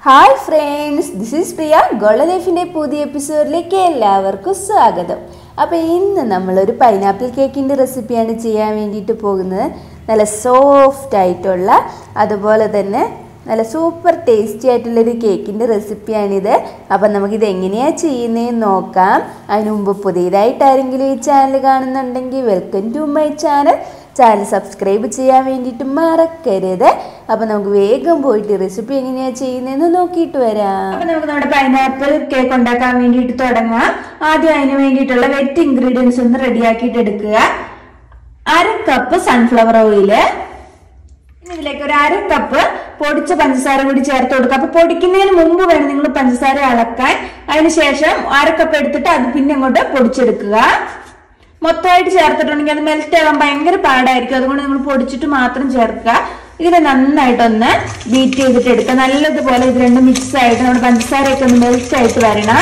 hi friends this is Priya ഗോള ലൈഫിൻ്റെ പുതിയ എപ്പിസോഡിലേക്ക് എല്ലാവർക്കും സ്വാഗതം അപ്പോൾ ഇന്ന് നമ്മളൊരു പൈനാപ്പിൾ കേക്കിൻ്റെ റെസിപ്പിയാണ് ചെയ്യാൻ വേണ്ടിയിട്ട് പോകുന്നത് നല്ല സോഫ്റ്റ് ആയിട്ടുള്ള അതുപോലെ തന്നെ നല്ല സൂപ്പർ ടേസ്റ്റി ആയിട്ടുള്ളൊരു കേക്കിൻ്റെ റെസിപ്പിയാണിത് അപ്പം നമുക്കിത് എങ്ങനെയാണ് ചെയ്യുന്നതെന്ന് നോക്കാം അതിന് മുമ്പ് പുതിയതായിട്ട് ആരെങ്കിലും ഈ ചാനൽ കാണുന്നുണ്ടെങ്കിൽ welcome to my channel channel subscribe ചെയ്യാൻ വേണ്ടിയിട്ട് മറക്കരുത് അപ്പോൾ നമുക്ക് വേഗം പോയിട്ട് റെസിപ്പി എങ്ങനെയാണ് ചെയ്യുന്നതെന്ന് നോക്കിയിട്ട് വരാം അപ്പൊ നമുക്ക് നമ്മുടെ പൈനാപ്പിൾ കേക്ക് ഉണ്ടാക്കാൻ വേണ്ടിയിട്ട് തുടങ്ങാം ആദ്യം അതിന് വേണ്ടിയിട്ടുള്ള വെറ്റ് ഇൻഗ്രീഡിയൻസ് ഒന്ന് റെഡിയാക്കിയിട്ട് എടുക്കുക അര കപ്പ് സൺഫ്ലവർ ഓയില് ഇനി ഇതിലേക്ക് ഒരു അര കപ്പ് പൊടിച്ച പഞ്ചസാര കൂടി ചേർത്ത് കൊടുക്കുക അപ്പൊ പൊടിക്കുന്നതിന് മുമ്പ് വേണം നിങ്ങൾ പഞ്ചസാര അളക്കാൻ അതിനുശേഷം അര കപ്പ് എടുത്തിട്ട് അത് പിന്നെ അങ്ങോട്ട് പൊടിച്ചെടുക്കുക മൊത്തമായിട്ട് ചേർത്തിട്ടുണ്ടെങ്കിൽ അത് മെൽറ്റ് ആകാൻ ഭയങ്കര പാടായിരിക്കും അതുകൊണ്ട് നമ്മൾ പൊടിച്ചിട്ട് മാത്രം ചേർക്കുക ഇതിനെ നന്നായിട്ടൊന്ന് ബീറ്റ് ചെയ്തിട്ട് എടുക്കുക നല്ലതുപോലെ ഇത് രണ്ടും മിക്സ് ആയിട്ട് നമ്മുടെ പഞ്ചസാരയൊക്കെ ഒന്ന് മെൽറ്റ് ആയിട്ട് വരണം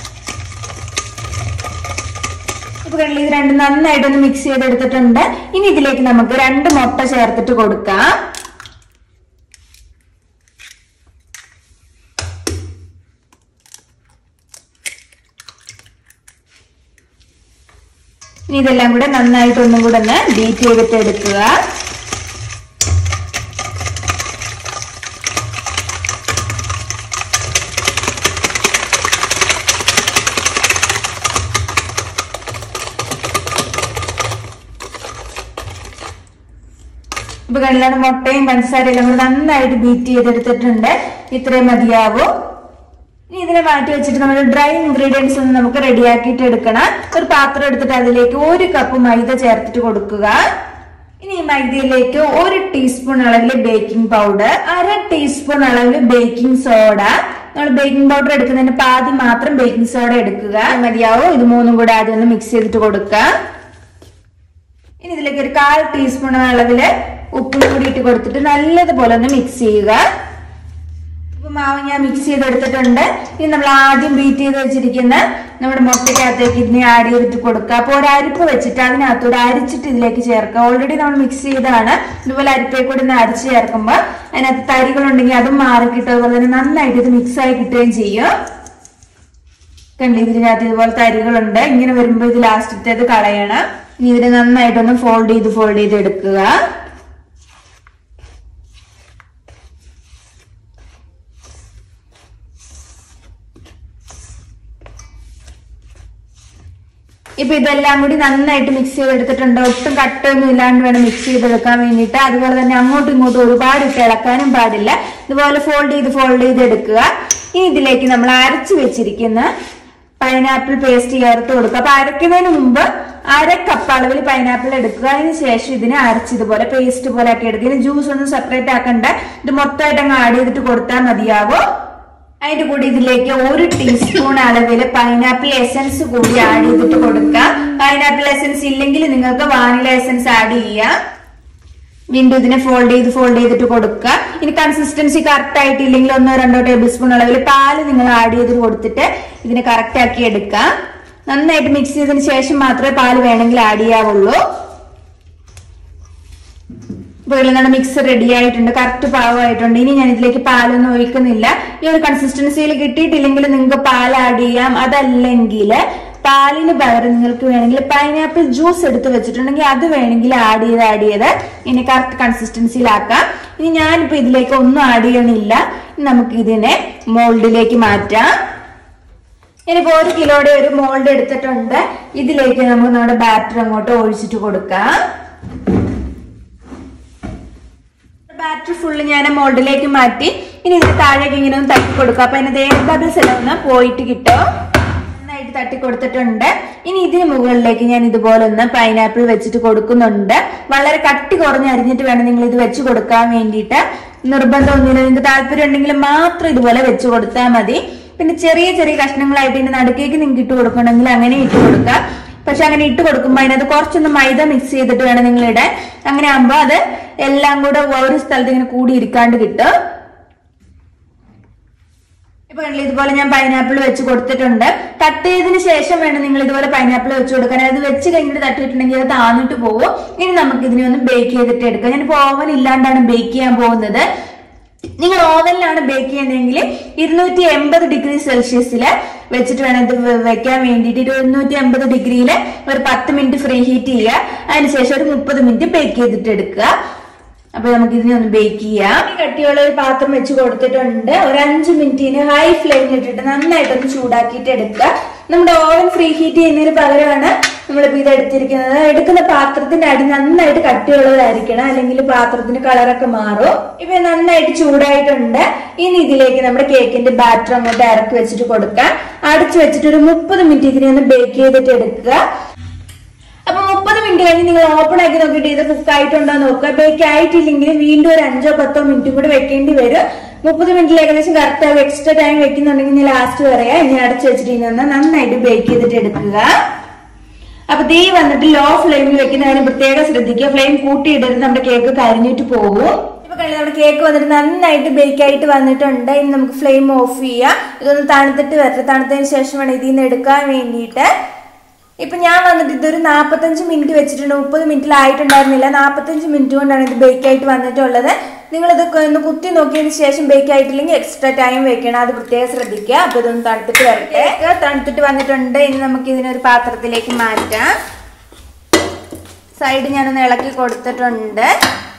ഇപ്പൊ കണ്ടില്ലേ ഇത് രണ്ടും നന്നായിട്ടൊന്ന് മിക്സ് ചെയ്തെടുത്തിട്ടുണ്ട് ഇനി ഇതിലേക്ക് നമുക്ക് രണ്ട് മുട്ട ചേർത്തിട്ട് കൊടുക്കാം ഇനി ഇതെല്ലാം കൂടെ നന്നായിട്ട് ഒന്നും കൂടെ ഒന്ന് ബീറ്റ് ചെയ്തിട്ട് എടുക്കുക ഇപ്പൊ കണ്ടിലാണ് മുട്ടയും പഞ്ചസാരയും എല്ലാം കൂടെ നന്നായിട്ട് ബീറ്റ് ചെയ്തെടുത്തിട്ടുണ്ട് ഇത്രയും മതിയാവും ഇനി ഇതിനെ മാറ്റി വെച്ചിട്ട് നമ്മൾ ഡ്രൈ ഇൻഗ്രീഡിയൻസ് ഒന്ന് നമുക്ക് റെഡിയാക്കിയിട്ട് എടുക്കണം ഒരു പാത്രം എടുത്തിട്ട് അതിലേക്ക് ഒരു കപ്പ് മൈദ ചേർത്തിട്ട് കൊടുക്കുക ഇനി ഈ മൈദയിലേക്ക് ഒരു ടീസ്പൂൺ അളവിൽ ബേക്കിംഗ് പൗഡർ അര ടീസ്പൂൺ അളവിൽ ബേക്കിംഗ് സോഡ നമ്മൾ ബേക്കിംഗ് പൗഡർ എടുക്കുന്നതിന് പാതി മാത്രം ബേക്കിംഗ് സോഡ എടുക്കുക മതിയാവും ഇത് മൂന്നും കൂടെ ആദ്യം ഒന്ന് മിക്സ് ചെയ്തിട്ട് കൊടുക്കുക ഇനി ഇതിലേക്ക് ഒരു കാൽ ടീസ്പൂൺ അളവില് ഉപ്പും കൂടി ഇട്ട് കൊടുത്തിട്ട് നല്ലതുപോലെ ഒന്ന് മിക്സ് ചെയ്യുക ഇപ്പൊ മാവ് ഞാൻ മിക്സ് ചെയ്തെടുത്തിട്ടുണ്ട് ഇനി നമ്മൾ ആദ്യം ബീറ്റ് ചെയ്ത് വെച്ചിരിക്കുന്ന നമ്മുടെ മുട്ടയ്ക്കകത്തേക്ക് ഇതിനെ ആഡ് ചെയ്തിട്ട് കൊടുക്കുക അപ്പോൾ ഒരു അരിപ്പ് വെച്ചിട്ട് അതിനകത്തൂടെ അരിച്ചിട്ട് ഇതിലേക്ക് ചേർക്കുക ഓൾറെഡി നമ്മൾ മിക്സ് ചെയ്തതാണ് ഇതുപോലെ അരിപ്പയെ കൂടി ഒന്ന് അരിച്ച് ചേർക്കുമ്പോൾ അതിനകത്ത് തരികളുണ്ടെങ്കിൽ അതും മാറി കിട്ടും അതുപോലെ തന്നെ നന്നായിട്ട് ഇത് മിക്സ് ആയി കിട്ടുകയും ചെയ്യും കണ്ടി ഇതിനകത്ത് ഇതുപോലെ തരികളുണ്ട് ഇങ്ങനെ വരുമ്പോൾ ഇത് ലാസ്റ്റത്തേത് കളയണം ഇനി ഇതിനെ നന്നായിട്ടൊന്ന് ഫോൾഡ് ചെയ്ത് ഫോൾഡ് ചെയ്ത് എടുക്കുക ഇപ്പൊ ഇതെല്ലാം കൂടി നന്നായിട്ട് മിക്സ് ചെയ്തെടുത്തിട്ടുണ്ട് ഒട്ടും കട്ടൊന്നും ഇല്ലാണ്ട് വേണം മിക്സ് ചെയ്തെടുക്കാൻ വേണ്ടിയിട്ട് അതുപോലെ തന്നെ അങ്ങോട്ടും ഇങ്ങോട്ടും ഒരുപാട് ഇട്ട് ഇളക്കാനും പാടില്ല ഇതുപോലെ ഫോൾഡ് ചെയ്ത് ഫോൾഡ് ചെയ്ത് എടുക്കുക ഇനി ഇതിലേക്ക് നമ്മൾ അരച്ചു വെച്ചിരിക്കുന്ന പൈനാപ്പിൾ പേസ്റ്റ് ചേർത്ത് കൊടുക്കുക അപ്പൊ അരക്കുന്നതിന് മുമ്പ് അര കപ്പ് അളവിൽ പൈനാപ്പിൾ എടുക്കുക അതിന് ശേഷം ഇതിനെ അരച്ച് ഇതുപോലെ പേസ്റ്റ് പോലെ ആക്കി എടുക്കുക ഇതിന് ജ്യൂസ് ഒന്നും സെപ്പറേറ്റ് ആക്കണ്ട ഇത് മൊത്തമായിട്ട് അങ്ങ് ആഡ് ചെയ്തിട്ട് കൊടുത്താൽ മതിയാവും അതിന്റെ കൂടെ ഇതിലേക്ക് ഒരു ടീസ്പൂൺ അളവിൽ പൈനാപ്പിൾ എസൻസ് കൂടി ആഡ് ചെയ്തിട്ട് കൊടുക്കാം പൈനാപ്പിൾ എസൻസ് ഇല്ലെങ്കിൽ നിങ്ങൾക്ക് വാനില എസൻസ് ആഡ് ചെയ്യാം വീണ്ടും ഇതിനെ ഫോൾഡ് ചെയ്ത് ഫോൾഡ് ചെയ്തിട്ട് കൊടുക്കുക ഇനി കൺസിസ്റ്റൻസി കറക്റ്റ് ആയിട്ടില്ലെങ്കിൽ ഒന്നോ രണ്ടോ ടേബിൾ സ്പൂൺ അളവിൽ പാല് നിങ്ങൾ ആഡ് ചെയ്ത് കൊടുത്തിട്ട് ഇതിനെ കറക്റ്റ് ആക്കി എടുക്കാം നന്നായിട്ട് മിക്സ് ചെയ്തതിന് ശേഷം മാത്രമേ പാല് വേണമെങ്കിൽ ആഡ് ചെയ്യാവുള്ളൂ ഇപ്പോൾ നമ്മുടെ മിക്സ് റെഡി ആയിട്ടുണ്ട് കറക്റ്റ് പാകമായിട്ടുണ്ട് ഇനി ഞാൻ ഇതിലേക്ക് പാലൊന്നും ഒഴിക്കുന്നില്ല ഈ ഒരു കൺസിസ്റ്റൻസിയിൽ കിട്ടിയിട്ടില്ലെങ്കിൽ നിങ്ങൾക്ക് പാൽ ആഡ് ചെയ്യാം അതല്ലെങ്കിൽ പാലിന് പകരം നിങ്ങൾക്ക് വേണമെങ്കിൽ പൈനാപ്പിൾ ജ്യൂസ് എടുത്ത് വെച്ചിട്ടുണ്ടെങ്കിൽ അത് വേണമെങ്കിൽ ആഡ് ചെയ്ത് ആഡ് ചെയ്ത് ഇനി കറക്റ്റ് കൺസിസ്റ്റൻസിയിലാക്കാം ഇനി ഞാനിപ്പോൾ ഇതിലേക്ക് ഒന്നും ആഡ് ചെയ്യണില്ല നമുക്ക് ഇതിനെ മോൾഡിലേക്ക് മാറ്റാം ഇനിയിപ്പോ ഒരു കിലോയുടെ ഒരു മോൾഡ് എടുത്തിട്ടുണ്ട് ഇതിലേക്ക് നമുക്ക് നമ്മുടെ ബാറ്റർ അങ്ങോട്ട് ഒഴിച്ചിട്ട് കൊടുക്കാം ബാറ്റർ ഫുള്ള് ഞാൻ മോൾഡിലേക്ക് മാറ്റി ഇനി ഇതിന് താഴേക്ക് ഇങ്ങനെ ഒന്ന് തട്ടി കൊടുക്കുക അപ്പൊ അതിന് എയർ ബബിൾസ് എല്ലാം ഒന്ന് പോയിട്ട് കിട്ടും നന്നായിട്ട് തട്ടി കൊടുത്തിട്ടുണ്ട് ഇനി ഇതിന് മുകളിലേക്ക് ഞാൻ ഇതുപോലെ ഒന്ന് പൈനാപ്പിൾ വെച്ചിട്ട് കൊടുക്കുന്നുണ്ട് വളരെ കട്ടി കുറഞ്ഞ് അരിഞ്ഞിട്ട് വേണം നിങ്ങൾ ഇത് വെച്ച് കൊടുക്കാൻ വേണ്ടിയിട്ട് നിർബന്ധമൊന്നുമില്ല നിങ്ങൾക്ക് താല്പര്യം ഉണ്ടെങ്കിൽ മാത്രം ഇതുപോലെ വെച്ച് കൊടുത്താൽ മതി പിന്നെ ചെറിയ ചെറിയ കഷ്ണങ്ങളായിട്ട് ഇതിന്റെ നടുക്കേക്ക് നിങ്ങൾക്ക് ഇട്ട് കൊടുക്കണമെങ്കിൽ അങ്ങനെ ഇട്ട് കൊടുക്കാം പക്ഷെ അങ്ങനെ ഇട്ട് കൊടുക്കുമ്പോൾ അതിനകത്ത് കുറച്ചൊന്ന് മൈദ മിക്സ് ചെയ്തിട്ട് വേണം നിങ്ങൾ ഇടാൻ അങ്ങനെ ആകുമ്പോൾ അത് എല്ലാം കൂടെ ഒരു സ്ഥലത്ത് ഇങ്ങനെ കൂടി ഇരിക്കാണ്ട് കിട്ടും ഇപ്പൊ കണ്ടില്ലേ, ഇതുപോലെ ഞാൻ പൈനാപ്പിൾ വെച്ച് കൊടുത്തിട്ടുണ്ട് കട്ട് ചെയ്തതിന് ശേഷം വേണം നിങ്ങൾ ഇതുപോലെ പൈനാപ്പിൾ വെച്ച് കൊടുക്കാൻ അത് വെച്ച് കഴിഞ്ഞിട്ട് തട്ടിയിട്ടുണ്ടെങ്കിൽ അത് താന്നിട്ട് പോകും ഇനി നമുക്ക് ഇതിനെ ഒന്ന് ബേക്ക് ചെയ്തിട്ട് എടുക്കാം ഞാൻ ഓവൻ ഇല്ലാണ്ടാണ് ബേക്ക് ചെയ്യാൻ പോകുന്നത് നിങ്ങൾ ഓവനിലാണ് ബേക്ക് ചെയ്യുന്നതെങ്കിൽ ഇരുന്നൂറ്റി എൺപത് ഡിഗ്രി സെൽഷ്യസിൽ വെച്ചിട്ട് വേണം ഇത് വെ- വെക്കാൻ വേണ്ടിയിട്ട് ഇരുന്നൂറ്റി എൺപത് ഡിഗ്രിയിൽ ഒരു പത്ത് മിനിറ്റ് ഫ്രീ ഹീറ്റ് ചെയ്യുക അതിനുശേഷം ഒരു മുപ്പത് മിനിറ്റ് ബേക്ക് ചെയ്തിട്ട് എടുക്കുക അപ്പൊ നമുക്ക് ഇതിനെ ഒന്ന് ബേക്ക് ചെയ്യാം ഈ കട്ടിയുള്ള ഒരു പാത്രം വെച്ച് കൊടുത്തിട്ടുണ്ട് ഒരു അഞ്ച് മിനിറ്റിന് ഹൈ ഫ്ലെയിമിൽ ഇട്ടിട്ട് നന്നായിട്ടൊന്ന് ചൂടാക്കിയിട്ട് എടുക്കുക നമ്മുടെ ഓവൻ ഫ്രീ ഹീറ്റ് ചെയ്യുന്നതിന് പകരമാണ് നമ്മളിപ്പോ ഇത് എടുത്തിരിക്കുന്നത് എടുക്കുന്ന പാത്രത്തിന്റെ അടി നന്നായിട്ട് കട്ടിയുള്ളതായിരിക്കണം അല്ലെങ്കിൽ പാത്രത്തിന്റെ കളറൊക്കെ മാറും ഇപ്പൊ ഇത് നന്നായിട്ട് ചൂടായിട്ടുണ്ട് ഇനി ഇതിലേക്ക് നമ്മുടെ കേക്കിന്റെ ബാറ്റർ അങ്ങോട്ട് ഇറക്കി വെച്ചിട്ട് കൊടുക്കാം അടച്ചു വെച്ചിട്ട് ഒരു മുപ്പത് മിനിറ്റ് ഇതിനെ ഒന്ന് ബേക്ക് ചെയ്തിട്ട് എടുക്കുക അപ്പൊ മുപ്പത് മിനിറ്റ് കഴിഞ്ഞ് നിങ്ങൾ ഓപ്പൺ ആക്കി നോക്കിയിട്ട് ഇത് കുക്ക് ആയിട്ടുണ്ടോ എന്ന് നോക്കുക ബേക്ക് ആയിട്ടില്ലെങ്കിൽ വീണ്ടും ഒരു അഞ്ചോ പത്തോ മിനിറ്റും കൂടെ വെക്കേണ്ടി വരും മുപ്പത് മിനിറ്റിൽ ഏകദേശം കറക്റ്റ് ആയി എക്സ്ട്രാ ടൈം വെക്കുന്നുണ്ടെങ്കിൽ ഞാൻ ലാസ്റ്റ് പറയാം ഇനി അടച്ചു വെച്ചിട്ട് ഇനി ഒന്ന് നന്നായിട്ട് ബേക്ക് ചെയ്തിട്ട് എടുക്കുക അപ്പൊ തീ വന്നിട്ട് ലോ ഫ്ലെയിമിൽ വെക്കുന്ന കാര്യം പ്രത്യേകം ശ്രദ്ധിക്കുക ഫ്ലെയിം കൂട്ടിയിടരുത് നമ്മുടെ കേക്ക് കരിഞ്ഞിട്ട് പോകും ഇപ്പൊ കണ്ടു നമ്മുടെ കേക്ക് വന്നിട്ട് നന്നായിട്ട് ബേക്ക് ആയിട്ട് വന്നിട്ടുണ്ട് ഇനി നമുക്ക് ഫ്ലെയിം ഓഫ് ചെയ്യാം ഇതൊന്ന് തണുത്തിട്ട് വരട്ടെ തണുത്തതിന് ശേഷം വേണം ഇതിൽ നിന്ന് എടുക്കാൻ വേണ്ടിയിട്ട് ഇപ്പൊ ഞാൻ വന്നിട്ട് ഇതൊരു നാപ്പത്തഞ്ച് മിനിറ്റ് വെച്ചിട്ടുണ്ട് മുപ്പത് മിനിറ്റിലായിട്ടുണ്ടായിരുന്നില്ല നാപ്പത്തഞ്ച് മിനിറ്റ് കൊണ്ടാണ് ഇത് ബേക്ക് ആയിട്ട് വന്നിട്ടുള്ളത് നിങ്ങൾ ഇത് ഒന്ന് കുത്തി നോക്കിയതിന് ശേഷം ബേക്ക് ആയിട്ടില്ലെങ്കിൽ എക്സ്ട്രാ ടൈം വെക്കണം അത് പ്രത്യേകം ശ്രദ്ധിക്കുക അപ്പൊ ഇതൊന്ന് തണുത്തിട്ട് വരട്ടെ ഇത് തണുത്തിട്ട് വന്നിട്ടുണ്ട് ഇനി നമുക്ക് ഇതിനൊരു പാത്രത്തിലേക്ക് മാറ്റാം സൈഡ് ഞാനൊന്ന് ഇളക്കി കൊടുത്തിട്ടുണ്ട്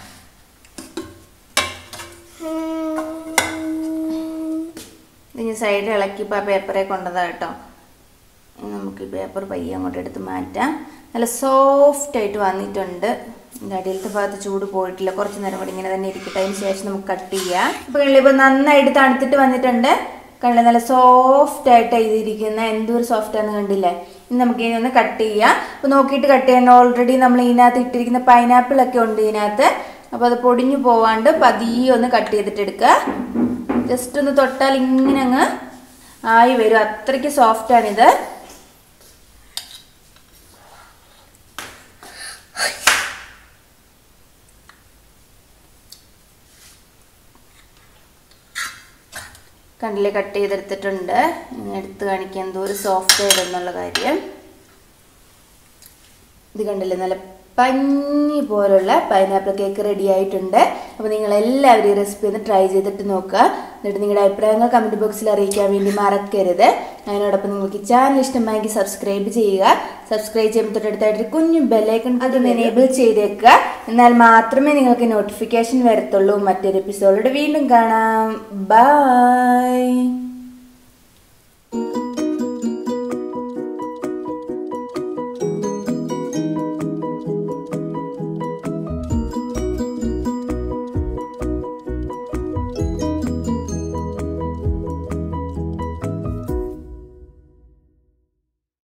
ഇതിന് സൈഡ് ഇളക്കി ഇപ്പോൾ പേപ്പറെ കൊണ്ടതാ കേട്ടോ ഇനി നമുക്ക് ഈ പേപ്പർ പയ്യെ അങ്ങോട്ട് എടുത്ത് മാറ്റാം നല്ല സോഫ്റ്റ് ആയിട്ട് വന്നിട്ടുണ്ട് ഇതിൻ്റെ അടിയിലത്തെ ഭാഗത്ത് ചൂട് പോയിട്ടില്ല കുറച്ച് നേരം കൂടി ഇങ്ങനെ തന്നെ ഇരിക്കട്ടെ അതിന് ശേഷം നമുക്ക് കട്ട് ചെയ്യാം ഇപ്പൊ കണ്ടില്ലേ ഇപ്പൊ നന്നായിട്ട് തണുത്തിട്ട് വന്നിട്ടുണ്ട് കണ്ടില്ലേ നല്ല സോഫ്റ്റ് ആയിട്ട് ഇതിരിക്കുന്ന എന്തൊരു സോഫ്റ്റ് ആണെന്ന് കണ്ടില്ലേ ഇനി നമുക്ക് ഇനി ഒന്ന് കട്ട് ചെയ്യാം അപ്പൊ നോക്കിയിട്ട് കട്ട് ചെയ്യണം ഓൾറെഡി നമ്മൾ ഇതിനകത്ത് ഇട്ടിരിക്കുന്ന പൈനാപ്പിൾ ഒക്കെ ഉണ്ട് ഇതിനകത്ത് അപ്പൊ അത് പൊടിഞ്ഞു പോവാണ്ട് പതിയെ ഒന്ന് കട്ട് ചെയ്തിട്ട് എടുക്കുക ജസ്റ്റ് ഒന്ന് തൊട്ടാൽ ഇങ്ങനെ അങ്ങ് ആയി വരും അത്രയ്ക്ക് സോഫ്റ്റ് ആണിത് കണ്ടില്ലേ കട്ട് ചെയ്തെടുത്തിട്ടുണ്ട് ഇനി എടുത്ത് കാണിക്കാൻ എന്തോ ഒരു സോഫ്റ്റ് ആയതെന്നുള്ള കാര്യം ഇത് കണ്ടില്ലേ നല്ല പഞ്ഞി പോലുള്ള പൈനാപ്പിൾ കേക്ക് റെഡി ആയിട്ടുണ്ട് അപ്പോൾ നിങ്ങൾ എല്ലാവരും ഈ റെസിപ്പി ഒന്ന് ട്രൈ ചെയ്തിട്ട് നോക്കുക എന്നിട്ട് നിങ്ങളുടെ അഭിപ്രായങ്ങൾ കമൻറ്റ് ബോക്സിൽ അറിയിക്കാൻ വേണ്ടി മറക്കരുത് അതിനോടൊപ്പം നിങ്ങൾക്ക് ചാനൽ ഇഷ്ടമായെങ്കിൽ സബ്സ്ക്രൈബ് ചെയ്യുക സബ്സ്ക്രൈബ് ചെയ്യുമ്പോൾ തൊട്ടടുത്തായിട്ട് ഒരു കുഞ്ഞു ബെല്ലൈക്കൺ അതൊന്ന് എനേബിൾ ചെയ്തേക്കുക എന്നാൽ മാത്രമേ നിങ്ങൾക്ക് നോട്ടിഫിക്കേഷൻ വരത്തുള്ളൂ മറ്റൊരു എപ്പിസോഡിലൂടെ വീണ്ടും കാണാം ബൈ